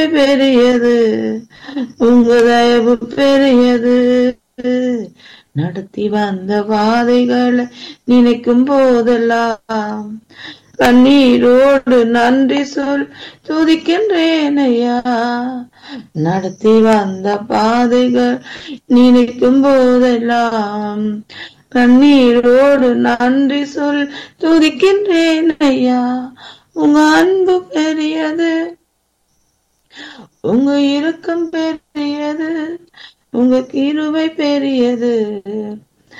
பெரியது உங்க தயவு பெரியது நடத்தி வந்த பாதைகளை நினைக்கும் போதெல்லாம் கண்ணீரோடு நன்றி சொல் துதிக்கின்றேன் ஐயா நடத்தி வந்த பாதைகள் நினைக்கும் போதெல்லாம் கண்ணீரோடு நன்றி சொல் துதிக்கின்றேன் ஐயா உங்க அன்பு பெரியது உங்க இரக்கம் பெரியது உங்க கிருபை பெரியது